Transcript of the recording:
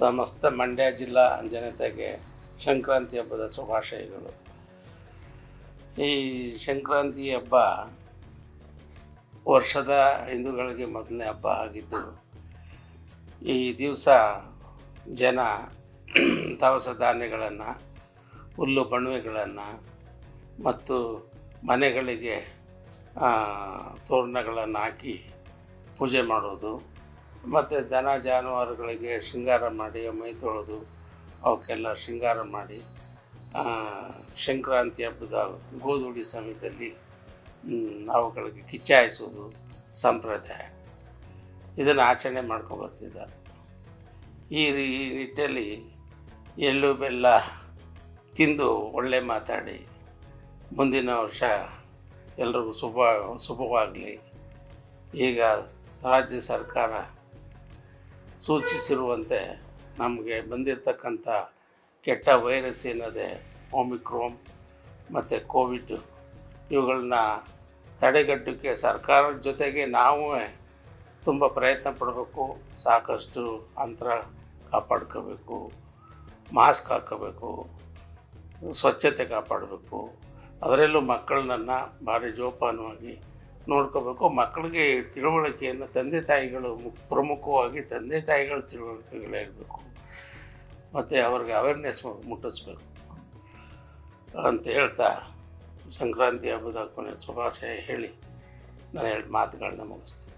ಸಮಸ್ತ ಮಂಡ್ಯ ಜಿಲ್ಲಾ ಜನತೆಗೆ ಸಂಕ್ರಾಂತಿ ಹಬ್ಬದ ಶುಭಾಶಯಗಳು ಈ ಸಂಕ್ರಾಂತಿ ಹಬ್ಬ ವರ್ಷದ ಹಿಂದೂಗಳಿಗೆ ಮೊದಲನೇ ಹಬ್ಬ ಆಗಿದ್ದು ಈ ದಿವಸ ಜನ ದವಸ ಧಾನ್ಯಗಳನ್ನು ಹುಲ್ಲು ಬಣವೆಗಳನ್ನು ಮತ್ತು ಮನೆಗಳಿಗೆ ಆ, ತೋರಣಗಳನ್ನು ಹಾಕಿ ಪೂಜೆ ಮಾಡೋದು ಮತ್ತು ದನ ಜಾನುವಾರುಗಳಿಗೆ ಶೃಂಗಾರ ಮಾಡಿ ಮೈ ತೊಳೆದು ಅವಕ್ಕೆಲ್ಲ ಶೃಂಗಾರ ಮಾಡಿ ಆ, ಸಂಕ್ರಾಂತಿ ಹಬ್ಬದ ಗೋಧೂಳಿ ಸಮಯದಲ್ಲಿ ಮ್, ಅವುಗಳಿಗೆ ಕಿಚ್ಚಾಯಿಸೋದು ಸಂಪ್ರದಾಯ ಇದನ್ನು ಆಚರಣೆ ಮಾಡ್ಕೊಬರ್ತಿದ್ದಾರೆ ಈ ರೀ ಈ ನಿಟ್ಟಲ್ಲಿ ಎಳ್ಳು ಬೆಲ್ಲ ತಿಂದು ಒಳ್ಳೆ ಮಾತಾಡಿ ಮುಂದಿನ ವರ್ಷ ಎಲ್ರಿಗೂ ಶುಭ ಶುಭವಾಗಲಿ ಈಗ ರಾಜ್ಯ ಸರ್ಕಾರ ಸೂಚಿಸಿರುವಂತೆ ನಮಗೆ ಬಂದಿರತಕ್ಕಂಥ ಕೆಟ್ಟ ವೈರಸ್ ಏನಿದೆ ಒಮಿಕ್ರೋನ್ ಮತ್ತು ಕೋವಿಡ್ ಇವುಗಳನ್ನ ತಡೆಗಟ್ಟೋಕ್ಕೆ ಸರ್ಕಾರದ ಜೊತೆಗೆ ನಾವು ತುಂಬ ಪ್ರಯತ್ನ ಪಡಬೇಕು ಸಾಕಷ್ಟು ಅಂತರ ಕಾಪಾಡ್ಕೋಬೇಕು ಮಾಸ್ಕ್ ಹಾಕ್ಕೋಬೇಕು ಸ್ವಚ್ಛತೆ ಕಾಪಾಡಬೇಕು ಅದರಲ್ಲೂ ಮಕ್ಕಳನ್ನ ಭಾರಿ ಜೋಪಾನವಾಗಿ ನೋಡ್ಕೋಬೇಕು ಮಕ್ಕಳಿಗೆ ತಿಳುವಳಿಕೆಯನ್ನು ತಂದೆ ತಾಯಿಗಳು ಮು- ಪ್ರಮುಖವಾಗಿ ತಂದೆ ತಾಯಿಗಳ ತಿಳುವಳಿಕೆಗಳು ಹೇಳಬೇಕು ಮತ್ತು ಅವ್ರಿಗೆ ಅವೇರ್ನೆಸ್ ಮುಟ್ಟಿಸ್ಬೇಕು ಅಂತ ಹೇಳ್ತಾ ಸಂಕ್ರಾಂತಿ ಹಬ್ಬದ ಕೊನೆ ಶುಭಾಶಯ ಹೇಳಿ ನಾನು ಎರಡು ಮಾತುಗಳನ್ನ ಮುಗಿಸ್ತೀನಿ